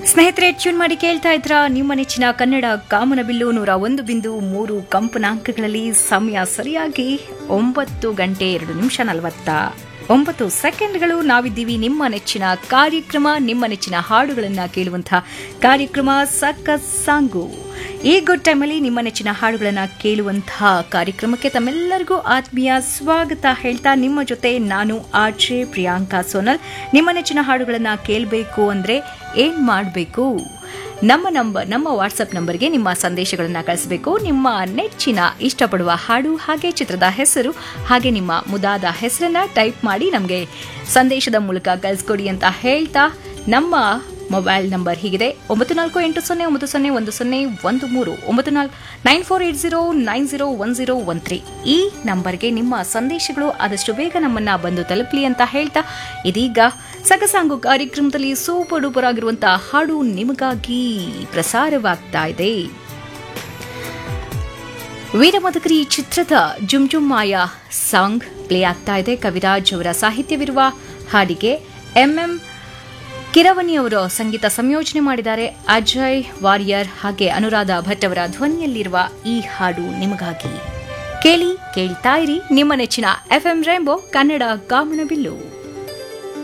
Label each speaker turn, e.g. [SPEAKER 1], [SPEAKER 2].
[SPEAKER 1] ಸ್ನೇಹಿತರೆ ಟ್ಯೂನ್ ಮಾಡಿ ಕೇಳ್ತಾ ಇದ್ರ ನಿಮ್ಮ ನೆಚ್ಚಿನ ಕನ್ನಡ ಕಾಮನಬಿಲ್ಲು ನೂರ ಒಂದು ಬಿಂದು ಮೂರು ಕಂಪನಾಂಕಗಳಲ್ಲಿ ಸಮಯ ಸರಿಯಾಗಿ ಒಂಬತ್ತು ಗಂಟೆ ಎರಡು ನಿಮಿಷ ನಲವತ್ತ ಒಂಬತ್ತು ಸೆಕೆಂಡ್ಗಳು ನಾವಿದ್ದೀವಿ ನಿಮ್ಮ ನೆಚ್ಚಿನ ಕಾರ್ಯಕ್ರಮ ನಿಮ್ಮ ನೆಚ್ಚಿನ ಹಾಡುಗಳನ್ನ ಕೇಳುವಂತಹ ಕಾರ್ಯಕ್ರಮ ಸಕ್ಕಸ್ ಸಾಂಗು ಈ ಗುಡ್ ಟೈಮಲ್ಲಿ ನಿಮ್ಮ ನೆಚ್ಚಿನ ಹಾಡುಗಳನ್ನ ಕೇಳುವಂತಹ ಕಾರ್ಯಕ್ರಮಕ್ಕೆ ತಮ್ಮೆಲ್ಲರಿಗೂ ಆತ್ಮೀಯ ಸ್ವಾಗತ ಹೇಳ್ತಾ ನಿಮ್ಮ ಜೊತೆ ನಾನು ಆರ್ಜೆ ಪ್ರಿಯಾಂಕಾ ಸೋನಲ್ ನಿಮ್ಮ ನೆಚ್ಚಿನ ಹಾಡುಗಳನ್ನ ಕೇಳಬೇಕು ಅಂದ್ರೆ ಏನ್ ಮಾಡಬೇಕು ನಮ್ಮ ನಂಬರ್ ನಮ್ಮ ವಾಟ್ಸಪ್ ನಂಬರ್ಗೆ ನಿಮ್ಮ ಸಂದೇಶಗಳನ್ನು ಕಳಿಸಬೇಕು ನಿಮ್ಮ ನೆಚ್ಚಿನ ಇಷ್ಟಪಡುವ ಹಾಡು ಹಾಗೆ ಚಿತ್ರದ ಹೆಸರು ಹಾಗೆ ನಿಮ್ಮ ಮುದಾದ ಹೆಸರನ್ನ ಟೈಪ್ ಮಾಡಿ ನಮಗೆ ಸಂದೇಶದ ಮೂಲಕ ಕಳಿಸ್ಕೊಡಿ ಅಂತ ಹೇಳ್ತಾ ನಮ್ಮ ಮೊಬೈಲ್ ನಂಬರ್ ಹೀಗಿದೆ ಒಂಬತ್ತು ನಾಲ್ಕು ಎಂಟು ಸೊನ್ನೆ ಒಂಬತ್ತು ಸೊನ್ನೆ ಒಂದು ಸೊನ್ನೆ ಒಂದು ಮೂರು ಒಂಬತ್ತು ನಾಲ್ಕು nine four eight zero nine zero one zero one three ಈ ನಂಬರ್ಗೆ ನಿಮ್ಮ ಸಂದೇಶಗಳು ಆದಷ್ಟು ಬೇಗ ನಮ್ಮನ್ನ ಬಂದು ತಲುಪಲಿ ಅಂತ ಹೇಳ್ತಾ ಇದೀಗ ಸಗಸಾಂಗು ಕಾರ್ಯಕ್ರಮದಲ್ಲಿ ಸೂಪರ್ ಡೂಪರ್ ಆಗಿರುವಂತಹ ಹಾಡು ನಿಮಗಾಗಿ ಪ್ರಸಾರವಾಗ್ತಾ ಇದೆ ವೀರಮದಕರಿ ಚಿತ್ರದ ಜುಮ್ ಜುಮ್ ಮಾಯಾ ಸಾಂಗ್ ಪ್ಲೇ ಆಗ್ತಾ ಇದೆ ಕವಿರಾಜ್ ಅವರ ಸಾಹಿತ್ಯವಿರುವ ಹಾಡಿಗೆ ಎಂಎಂ ಕಿರವಣಿ ಅವರು ಸಂಗೀತ ಸಂಯೋಜನೆ ಮಾಡಿದ್ದಾರೆ ಅಜಯ್ ವಾರಿಯರ್ ಹಾಗೆ ಅನುರಾಧ ಭಟ್ ಅವರ ಧ್ವನಿಯಲ್ಲಿರುವ ಈ ಹಾಡು ನಿಮಗಾಗಿ ಕೇಳಿ ಕೇಳ್ತಾ ಇರಿ ನಿಮ್ಮ ನೆಚ್ಚಿನ ಎಫ್ಎಂ ರೇಂಬೋ ಕನ್ನಡ ಕಾಮನಬಿಲ್ಲು